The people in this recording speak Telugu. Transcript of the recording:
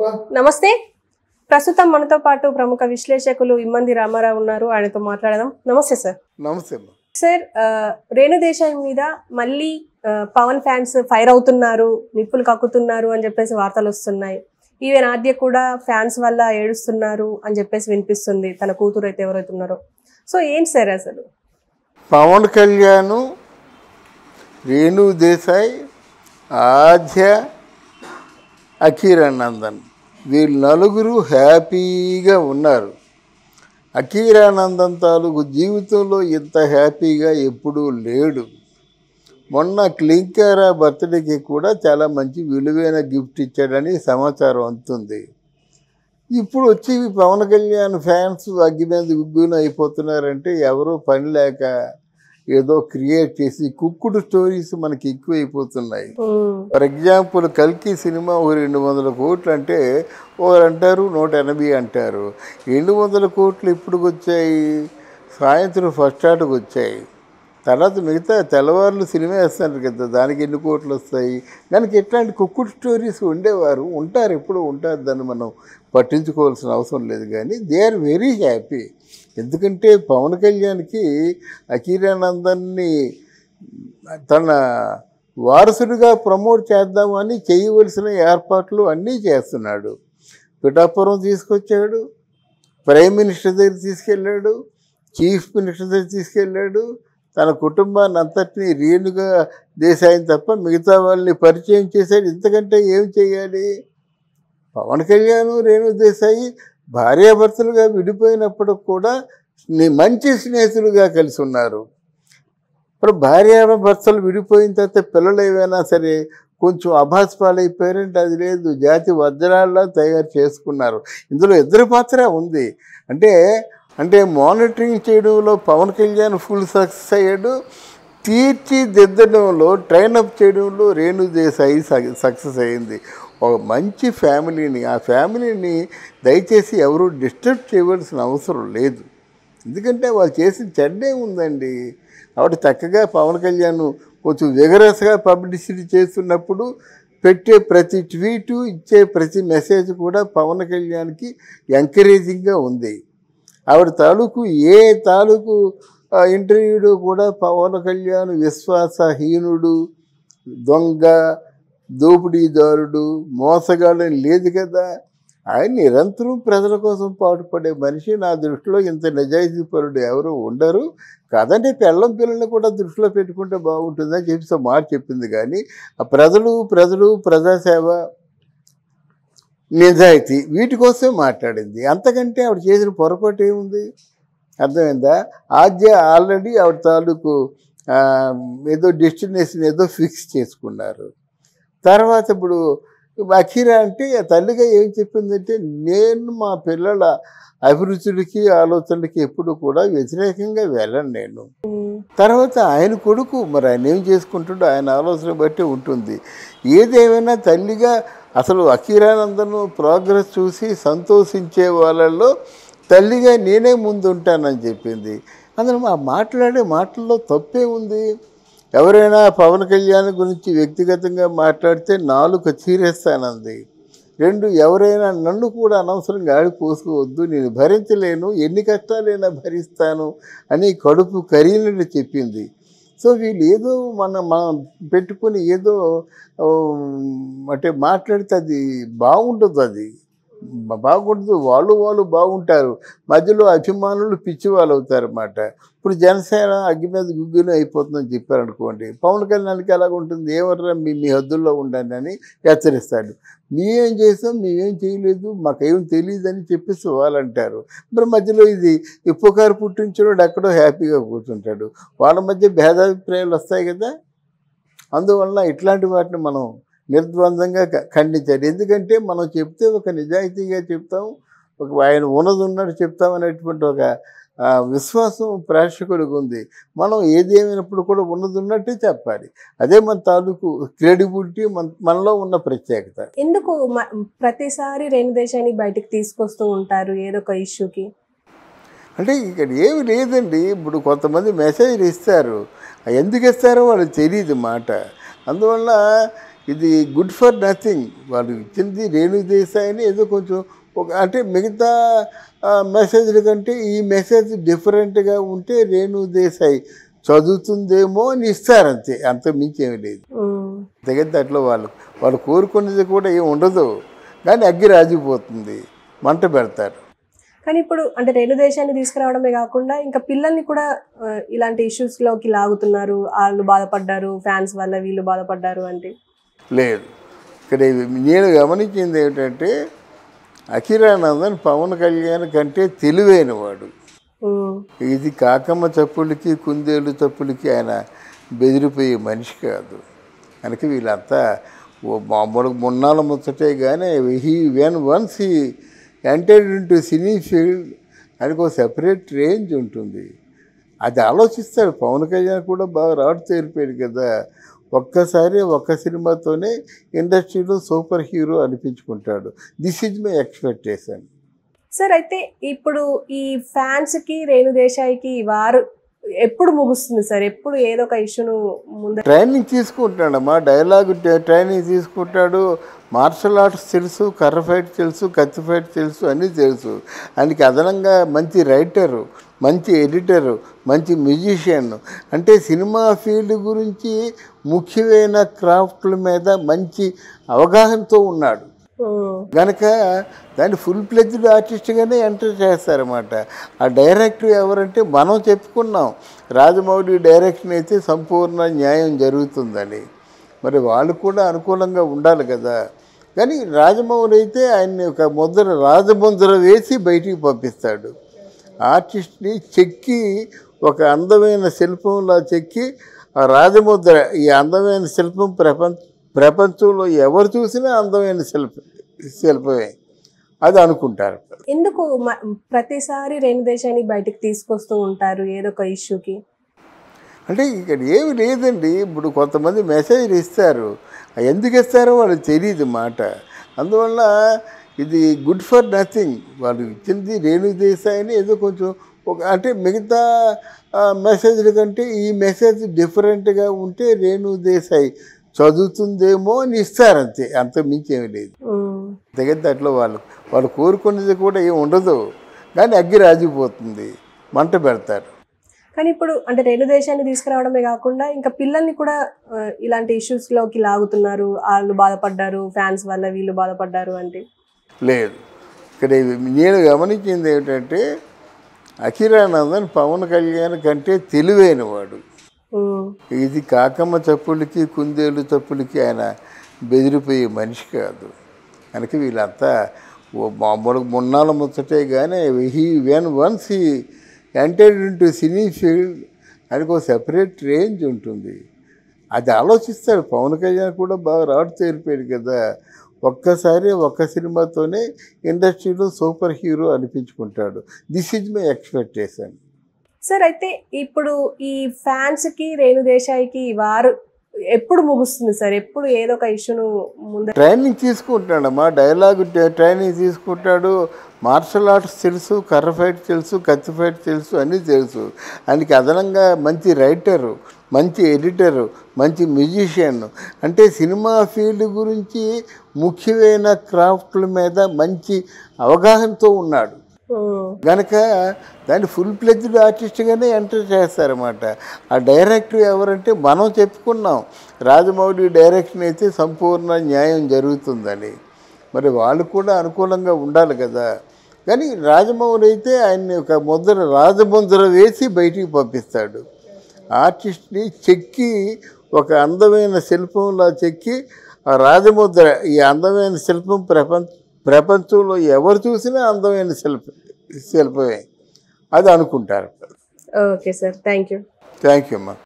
నమస్తే ప్రస్తుతం మనతో పాటు ప్రముఖ విశ్లేషకులు ఇమ్మంది రామారావు ఉన్నారు ఆయనతో మాట్లాడదాం నమస్తే సార్ నమస్తే అమ్మా సార్ ఆ, రేణు దేశాయ్ మీద మళ్ళీ ఆ, పవన్ ఫ్యాన్స్ ఫైర్ అవుతున్నారు నిప్పులు కక్కుతున్నారు అని చెప్పేసి వార్తలు వస్తున్నాయి ఈవెన్ ఆద్య కూడా ఫ్యాన్స్ వల్ల ఏడుస్తున్నారు అని చెప్పేసి వినిపిస్తుంది తన కూతురు అయితే ఎవరైతే ఉన్నారో సో ఏంటి సార్ అసలు పవన్ కళ్యాణ్ రేణు దేశాయ్ ఆధ్య అఖీరానందన్ వీళ్ళు నలుగురు హ్యాపీగా ఉన్నారు అఖీరానందన్ తాలూకు జీవితంలో ఇంత హ్యాపీగా ఎప్పుడూ లేడు మొన్న క్లింకారా బర్త్డేకి కూడా చాలా మంచి విలువైన గిఫ్ట్ ఇచ్చాడని సమాచారం అందుతుంది ఇప్పుడు వచ్చి పవన్ కళ్యాణ్ ఫ్యాన్స్ అగ్గి మీద గుగ్గున అయిపోతున్నారంటే ఎవరో పని లేక ఏదో క్రియేట్ చేసి కుక్కుడు స్టోరీస్ మనకి ఎక్కువైపోతున్నాయి ఉమ్, ఫర్ ఎగ్జాంపుల్ కల్కి సినిమా ఒక రెండు వందల కోట్లు అంటే ఒకరు అంటారు నూట ఎనభై అంటారు రెండు వందల కోట్లు ఇప్పుడు వచ్చాయి సాయంత్రం ఫస్ట్ ఆటకు వచ్చాయి తర్వాత మిగతా తెల్లవారులు సినిమా వేస్తారు కదా దానికి ఎన్ని కోట్లు వస్తాయి దానికి ఎట్లాంటి కుక్కుడు స్టోరీస్ ఉండేవారు ఉంటారు ఎప్పుడు ఉంటారు దాన్ని మనం పట్టించుకోవాల్సిన అవసరం లేదు కానీ దే ఆర్ వెరీ హ్యాపీ ఎందుకంటే పవన్ కళ్యాణ్కి అఖీరానందన్ని తన వారసుడిగా ప్రమోట్ చేద్దామని చేయవలసిన ఏర్పాట్లు అన్నీ చేస్తున్నాడు పిఠాపురం తీసుకొచ్చాడు ప్రైమ్ మినిస్టర్ దగ్గర తీసుకెళ్ళాడు చీఫ్ మినిస్టర్ దగ్గర తీసుకెళ్ళాడు తన కుటుంబాన్ని అంతటినీ రేణుగా దేశాయిని తప్ప మిగతా వాళ్ళని పరిచయం చేశాడు ఇంతకంటే ఏం చేయాలి పవన్ కళ్యాణ్ రేణు దేశాయి భార్యాభర్తలుగా విడిపోయినప్పుడు కూడా ని- మంచి స్నేహితులుగా కలిసి ఉన్నారు ఇప్పుడు భార్యాభర్తలు విడిపోయిన తర్వాత పిల్లలు ఏవైనా సరే కొంచెం అభాస్ పాలైపోయారంటే అది లేదు జాతి వజ్రాల్లా తయారు చేసుకున్నారు ఇందులో ఇద్దరి పాత్ర ఉంది అంటే అంటే మానిటరింగ్ చేయడంలో పవన్ కళ్యాణ్ ఫుల్ సక్సెస్ అయ్యాడు తీర్చిదిద్దడంలో ట్రైనప్ చేయడంలో రేణు దేశాయి సక్సెస్ అయింది ఒక మంచి ఫ్యామిలీని ఆ ఫ్యామిలీని దయచేసి ఎవరు డిస్టర్బ్ చేయవలసిన అవసరం లేదు ఎందుకంటే వాళ్ళు చేసిన చెడ్డే ఉందండి ఆవిడ చక్కగా పవన్ కళ్యాణ్ కొంచెం విగరస్గా పబ్లిసిటీ చేస్తున్నప్పుడు పెట్టే ప్రతి ట్వీటు ఇచ్చే ప్రతి మెసేజ్ కూడా పవన్ కళ్యాణ్కి ఎంకరేజింగ్గా ఉంది ఆవిడ తాలూకు ఏ తాలూకు ఆ, ఇంటర్వ్యూలో కూడా పవన్ కళ్యాణ్ విశ్వాసహీనుడు దొంగ దోపిడీదారుడు మోసగాడని లేదు కదా ఆయన నిరంతరం ప్రజల కోసం పాటుపడే మనిషి నా దృష్టిలో ఇంత నిజాయితీపరుడు ఎవరు ఉండరు కాదంటే పెళ్ళం పిల్లల్ని కూడా దృష్టిలో పెట్టుకుంటే బాగుంటుందని చెప్పి సో మాట చెప్పింది కానీ ఆ ప్రజలు ప్రజలు ప్రజాసేవ నిజాయితీ వీటి కోసమే మాట్లాడింది అంతకంటే ఆవిడ చేసిన పొరపాటు ఏముంది అర్థమైందా ఆద్య ఆల్రెడీ ఆవిడ తాలూకు ఆ, ఏదో డెస్టినేషన్ ఏదో ఫిక్స్ చేసుకున్నారు తర్వాత ఇప్పుడు అఖీరా అంటే ఆ తల్లిగా ఏం చెప్పిందంటే నేను మా పిల్లల అభిరుచులకి ఆలోచనలకి ఎప్పుడు కూడా వ్యతిరేకంగా వెళ్ళను నేను ఉమ్, తర్వాత ఆయన కొడుకు మరి ఆయన ఏం చేసుకుంటాడో ఆయన ఆలోచన బట్టి ఉంటుంది ఏదేమైనా తల్లిగా అసలు అఖీరానందను ప్రోగ్రెస్ చూసి సంతోషించే వాళ్ళల్లో తల్లిగా నేనే ముందు ఉంటానని చెప్పింది అందులో మా మాట్లాడే మాటల్లో తప్పే ఉంది ఎవరైనా పవన్ కళ్యాణ్ గురించి వ్యక్తిగతంగా మాట్లాడితే నాలుగు చీరేస్తానంది రెండు ఎవరైనా నన్ను కూడా అనవసరంగా ఆడిపోసుకోవద్దు నేను భరించలేను ఎన్ని కష్టాలైనా భరిస్తాను అని కడుపు కరీనని చెప్పింది సో వీళ్ళు ఏదో మన మనం పెట్టుకొని ఏదో ఆ, అంటే మాట్లాడితే అది బాగుంటుంది అది బా- బాగుంటుంది వాళ్ళు వాళ్ళు బాగుంటారు మధ్యలో అభిమానులు పిచ్చి వాళ్ళు అవుతారు అన్నమాట ఇప్పుడు జనసేన అగ్గి మీద గుగ్గిన అయిపోతుందని చెప్పారనుకోండి పవన్ కళ్యాణ్కి ఎలాగ ఉంటుంది ఏమర్రా మీ మీ హద్దుల్లో ఉండండి అని హెచ్చరిస్తాడు మేమేం చేసాం మేమేం చేయలేదు మాకేం తెలియదు అని చెప్పేసి వాళ్ళు అంటారు మరి మధ్యలో ఇది ఉప్పుకారు పుట్టించినోడు ఎక్కడో హ్యాపీగా కూర్చుంటాడు వాళ్ళ మధ్య భేదాభిప్రాయాలు వస్తాయి కదా అందువల్ల ఇట్లాంటి వాటిని మనం నిర్ద్వందంగా క- ఖండించాలి ఎందుకంటే మనం చెప్తే ఒక నిజాయితీగా చెప్తాం ఒక ఆయన ఉన్నది ఉన్నట్టు చెప్తాం అనేటువంటి ఒక ఆ, విశ్వాసం ప్రేక్షకుడికి ఉంది మనం ఏది ఏమైనప్పుడు కూడా ఉన్నది ఉన్నట్టే చెప్పాలి అదే మన తాలూకు క్రెడిబిలిటీ మన మనలో ఉన్న ప్రత్యేకత ఎందుకు మ- ప్రతిసారి రేణు దేశాన్ని బయటకు తీసుకొస్తూ ఉంటారు ఏదో ఒక ఇష్యూకి అంటే ఇక్కడ ఏమి లేదండి ఇప్పుడు కొంతమంది మెసేజ్లు ఇస్తారు అవి ఎందుకు ఇస్తారో వాళ్ళకి తెలియదు మాట అందువల్ల ఇది గుడ్ ఫర్ నథింగ్ వాళ్ళు ఇచ్చింది రేణు దేశాయని ఏదో కొంచెం ఒక అంటే మిగతా మెసేజ్ల కంటే ఈ మెసేజ్ డిఫరెంట్గా ఉంటే రేణు దేశాయి చదువుతుందేమో అని ఇస్తారు అంతే అంత మించి ఏమీ లేదు ఉమ్. దగ్గర దాంట్లో వాళ్ళు వాళ్ళు కోరుకునేది కూడా ఏం ఉండదు కానీ అగ్గి రాజిపోతుంది మంట పెడతారు కానీ ఇప్పుడు అంటే రేణు దేశాన్ని తీసుకురావడమే కాకుండా ఇంకా పిల్లల్ని కూడా ఆ, ఇలాంటి issues లోకి లాగుతున్నారు వాళ్ళు బాధపడ్డారు ఫ్యాన్స్ వల్ల వీళ్ళు బాధపడ్డారు అంటే లేదు ఇక్కడ ఇది నేను గమనించింది ఏమిటంటే అఖిరానందన్ పవన్ కళ్యాణ్ కంటే తెలివైన వాడు ఉమ్, ఇది కాకమ్మ తప్పులకి కుందేలు తప్పులకి ఆయన బెదిరిపోయే మనిషి కాదు కనుక వీళ్ళంతా ఓ మామూలు మున్నాళ్ళ ముచ్చటే కానీ he when once he entered into cine field ఆయనకు ఒక సెపరేట్ రేంజ్ ఉంటుంది అది ఆలోచిస్తాడు పవన్ కళ్యాణ్ కూడా బాగా రాడు తేరిపోయాడు కదా ఒక్కసారి ఒక్క సినిమాతోనే ఇండస్ట్రీలో సూపర్ హీరో అనిపించుకుంటాడు this is my expectation sir అయితే ఇప్పుడు ఈ ఫ్యాన్స్ కి రేణు దేశాయికి వారు ఎప్పుడు ముగుస్తుంది సార్ ఎప్పుడు ఏదో ఒక ఇష్యూను ముందు ట్రైనింగ్ తీసుకుంటాడమ్మా డైలాగ్ ట- ట్రైనింగ్ తీసుకుంటాడు మార్షల్ ఆర్ట్స్ తెలుసు కర్ర ఫైట్ తెలుసు కత్తి ఫైట్ తెలుసు అన్నీ తెలుసు ఆయనకి అదనంగా మంచి రైటరు మంచి ఎడిటరు మంచి మ్యూజిషియన్ అంటే సినిమా ఫీల్డ్ గురించి ముఖ్యమైన క్రాఫ్ట్ల మీద మంచి అవగాహనతో ఉన్నాడు ఉమ్, గనక దాన్ని ఫుల్ ప్లెజ్డ్ ఆర్టిస్ట్గానే ఎంటర్ చేస్తారన్నమాట ఆ డైరెక్టర్ ఎవరంటే మనం చెప్పుకున్నాం రాజమౌళి డైరెక్షన్ అయితే సంపూర్ణ న్యాయం జరుగుతుందని మరి వాళ్ళు కూడా అనుకూలంగా ఉండాలి కదా కానీ రాజమౌళి అయితే ఆయన్ని ఒక ముద్ర రాజముద్ర వేసి బయటికి పంపిస్తాడు ఆర్టిస్ట్ని చెక్కి ఒక అందమైన శిల్పంలా చెక్కి ఆ రాజముద్ర ఈ అందమైన శిల్పం ప్రపంచ ప్రపంచంలో ఎవరు చూసినా అందమైన శిల్ప శిల్పమే అది అనుకుంటారు ఎందుకు మ- ప్రతిసారి రేణు దేశాన్ని బయటకు తీసుకొస్తూ ఉంటారు ఏదో ఒక ఇష్యూకి అంటే ఇక్కడ ఏమి లేదండి ఇప్పుడు కొంతమంది మెసేజ్లు ఇస్తారు అవి ఎందుకు ఇస్తారో వాళ్ళకి తెలియదు మాట అందువల్ల ఇది గుడ్ ఫర్ నథింగ్ వాళ్ళు ఇచ్చింది రేణు దేశాయని ఏదో కొంచెం ఒక అంటే మిగతా మెసేజ్ల కంటే ఈ మెసేజ్ డిఫరెంట్గా ఉంటే రేణు దేశాయి చదువుతుందేమో అని ఇస్తారు అంతే అంత మించి ఏమీ లేదు ఉమ్, దగ్గర దాంట్లో వాళ్ళు వాళ్ళు కోరుకునేది కూడా ఏం ఉండదు కానీ అగ్గి రాజిపోతుంది మంట పెడతారు కానీ ఇప్పుడు అంటే రేణు దేశాన్ని తీసుకురావడమే కాకుండా ఇంకా పిల్లల్ని కూడా ఆ, ఇలాంటి issues లోకి లాగుతున్నారు వాళ్ళు బాధపడ్డారు ఫ్యాన్స్ వల్ల వీళ్ళు బాధపడ్డారు అంటే లేదు ఇక్కడ ఇది నేను గమనించింది ఏమిటంటే అఖిరానందన్ పవన్ కళ్యాణ్ కంటే తెలివైన వాడు ఉమ్, ఇది కాకమ్మ తప్పులకి కుందేలు తప్పులకి ఆయన బెదిరిపోయే మనిషి కాదు కనుక వీళ్ళంతా ఓ మామూలు మున్నాళ్ళ ముచ్చటే కానీ he when once he entered into cine field ఆయనకు ఒక సెపరేట్ రేంజ్ ఉంటుంది అది ఆలోచిస్తాడు పవన్ కళ్యాణ్ కూడా బాగా రాడు తేరిపోయాడు కదా ఒక్కసారి ఒక్క సినిమాతోనే ఇండస్ట్రీలో సూపర్ హీరో అనిపించుకుంటాడు this is my expectation sir అయితే ఇప్పుడు ఈ ఫ్యాన్స్ కి రేణు దేశాయికి వారు ఎప్పుడు ముగుస్తుంది సార్ ఎప్పుడు ఏదో ఒక ఇష్యూను ముందు ట్రైనింగ్ తీసుకుంటాడమ్మా డైలాగ్ ట- ట్రైనింగ్ తీసుకుంటాడు మార్షల్ ఆర్ట్స్ తెలుసు కర్ర ఫైట్ తెలుసు కత్తి ఫైట్ తెలుసు అన్నీ తెలుసు ఆయనకి అదనంగా మంచి రైటరు మంచి ఎడిటరు మంచి మ్యూజిషియన్ అంటే సినిమా ఫీల్డ్ గురించి ముఖ్యమైన క్రాఫ్ట్ల మీద మంచి అవగాహనతో ఉన్నాడు ఉమ్, గనక దాన్ని ఫుల్ ప్లెజ్డ్ ఆర్టిస్ట్గానే ఎంటర్ చేస్తారన్నమాట ఆ డైరెక్టర్ ఎవరంటే మనం చెప్పుకున్నాం రాజమౌళి డైరెక్షన్ అయితే సంపూర్ణ న్యాయం జరుగుతుందని మరి వాళ్ళు కూడా అనుకూలంగా ఉండాలి కదా కానీ రాజమౌళి అయితే ఆయన్ని ఒక ముద్ర రాజముద్ర వేసి బయటికి పంపిస్తాడు ఆర్టిస్ట్ని చెక్కి ఒక అందమైన శిల్పంలా చెక్కి ఆ రాజముద్ర ఈ అందమైన శిల్పం ప్రపంచ ప్రపంచంలో ఎవరు చూసినా అందమైన శిల్ప శిల్పమే అది అనుకుంటారు okay sir thank you thank you అమ్మా